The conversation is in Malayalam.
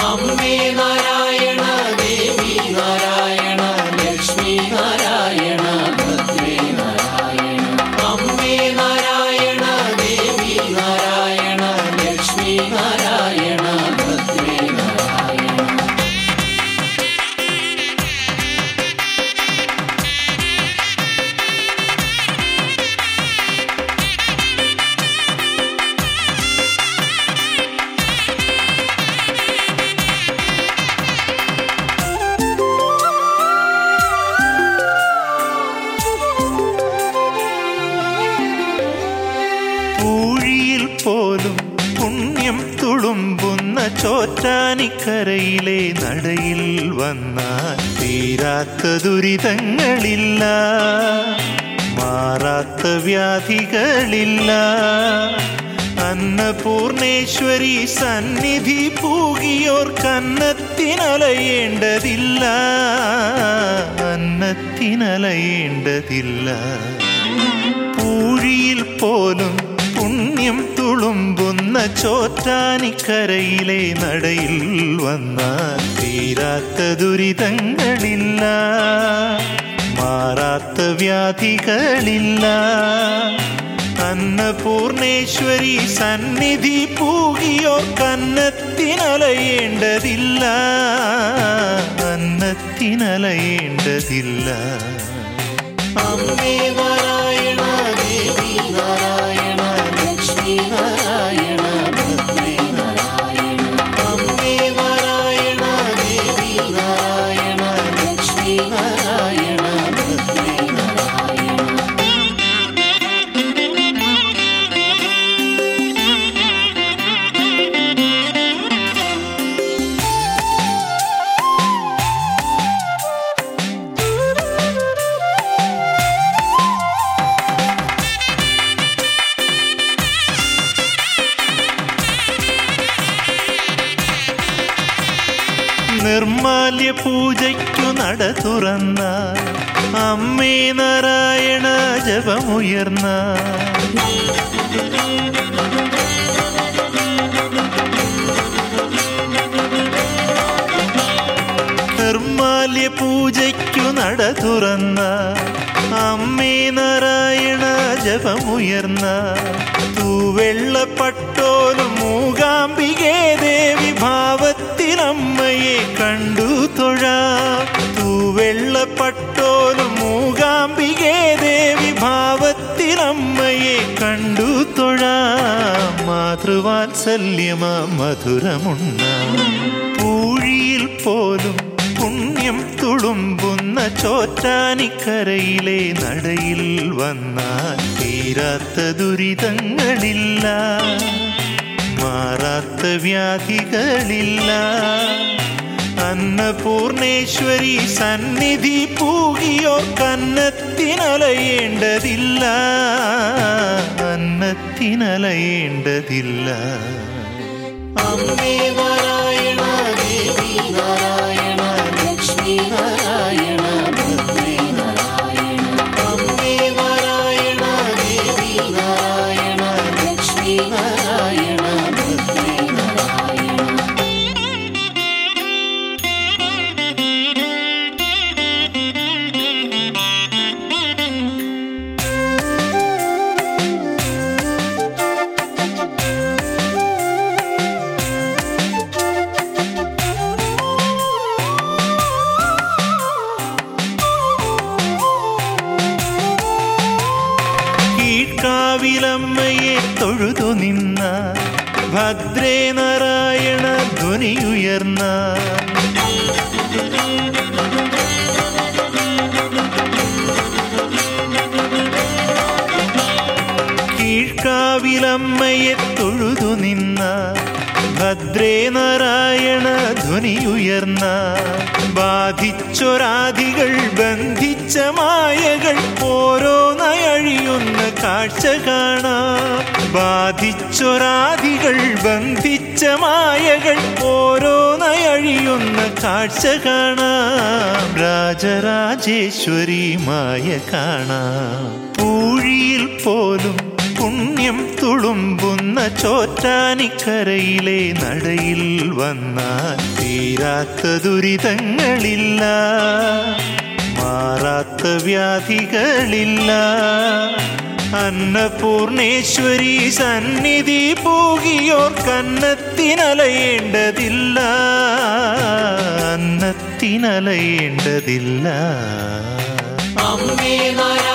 അമ്മേ നാരായണ ദേവി നാരായണ ലക്ഷ്മി നാരായണ ഭദ്രേ നാരായണ അമ്മേ നാരായണ ദേവി നാരായണ ലക്ഷ്മി നാരായണ ഭദ്രേ നാരായണ ഊഴിയിൽ പോലും പുണ്യം തുളുമ്പുന്ന ചോറ്റാനിക്കരയിലെ നടയിൽ വന്നാൽ തീരാത്ത ദുരിതങ്ങളില്ല മാറാത്ത വ്യാധികളില്ല അന്നപൂർണേശ്വരി സന്നിധി പൂകിയോർ കന്നത്തിനലയേണ്ടതില്ല അന്നത്തിനലയേണ്ടതില്ല പൂഴിയിൽ പോലും പുണ്യം തുളുമ്പുന്ന ചോറ്റാനിക്കരയിലെ നടയിൽ വന്നാൽ തീരാത്ത ദുരിതങ്ങളില്ല മാറാത്ത വ്യാധികളില്ല അന്നപൂർണേശ്വരി സന്നിധി പൂകിയോ കന്നത്തിനലയേണ്ടതില്ല അന്നത്തിനലയേണ്ടതില്ല അമ്മേ നാരായണ ദേവി നാരായണ ലക്ഷ്മി നാരായണ ഭദ്രേ നാരായണ അമ്മേ നാരായണ ദേവി നാരായണ ലക്ഷ്മി നാരായണ ഭദ്രേ നാരായണ നിർമാല്യ പൂജയ്ക്കു നട തുറന്ന അമ്മേ നാരായണ ജപമുയർന്ന നിർമാല്യ പൂജയ്ക്കു നട തുറന്ന അമ്മേ നാരായണ ജപമുയർന്ന തൂവെള്ളപ്പട്ടോലും മൂകാംബികേ ദേവി ഭാവത്തിലമ്മയെ കണ്ടു തൊഴ തൂവെള്ളപ്പട്ടോലും മൂകാംബികേ ദേവി ഭാവത്തിലമ്മയെ കണ്ടു തൊഴ മാതൃവാത്സല്യമ മധുരമുണ്ണ പൂഴിയിൽ പോലും പുണ്യം തുളുമ്പുന്ന ചോറ്റാനിക്കരയിലെ നടയിൽ വന്നാൽ തീരാത്ത ദുരിതങ്ങളില്ല മാറാത്ത വ്യാധികളില്ല അന്നപൂർണേശ്വരി സന്നിധി പൂകിയോ കന്നത്തിനലയേണ്ടതില്ല അന്നത്തിനലയേണ്ടതില്ല അമ്മേ നാരായണ ദേവി നാരായണ ലക്ഷ്മി നാരായണ ഭദ്രേ നാരായണ അമ്മേ നാരായണ ദേവി നാരായണ ലക്ഷ്മി നാരായണ ഭദ്രേ നാരായണ കീഴ്ക്കാവിലമ്മയെ തൊഴുതു നിന്ന ഭദ്രേ നാരായണ ധ്വനിയുയർന്ന കീഴ്ക്കാവിലമ്മയെ തൊഴുതു നിന്ന ഭദ്രേ നാരായണ ധ്വനിയുയർന്ന ബാധിച്ചൊരാധികൾ ബന്ധിച്ച മായകൾ ഓരോന്നയഴിയുന്ന കാഴ്ച കാണാം ബാധിച്ചൊരാധികൾ ബന്ധിച്ച മായകൾ ഓരോന്നയഴിയുന്ന കാഴ്ച കാണാം രാജരാജേശ്വരി മായ കാണാം പൂഴിയിൽ പോലും പുണ്യം തുളുമ്പുന്ന ചോറ്റാനിക്കരയിലെ നടയിൽ വന്നാൽ തീരാത്ത ദുരിതങ്ങളില്ല മാറാത്ത വ്യാധികളില്ല അന്നപൂർണേശ്വരി സന്നിധി പോകിയോർ കന്നത്തിനലയേണ്ടതില്ല അന്നത്തിനലയേണ്ടതില്ല അമ്മേ നാരായണ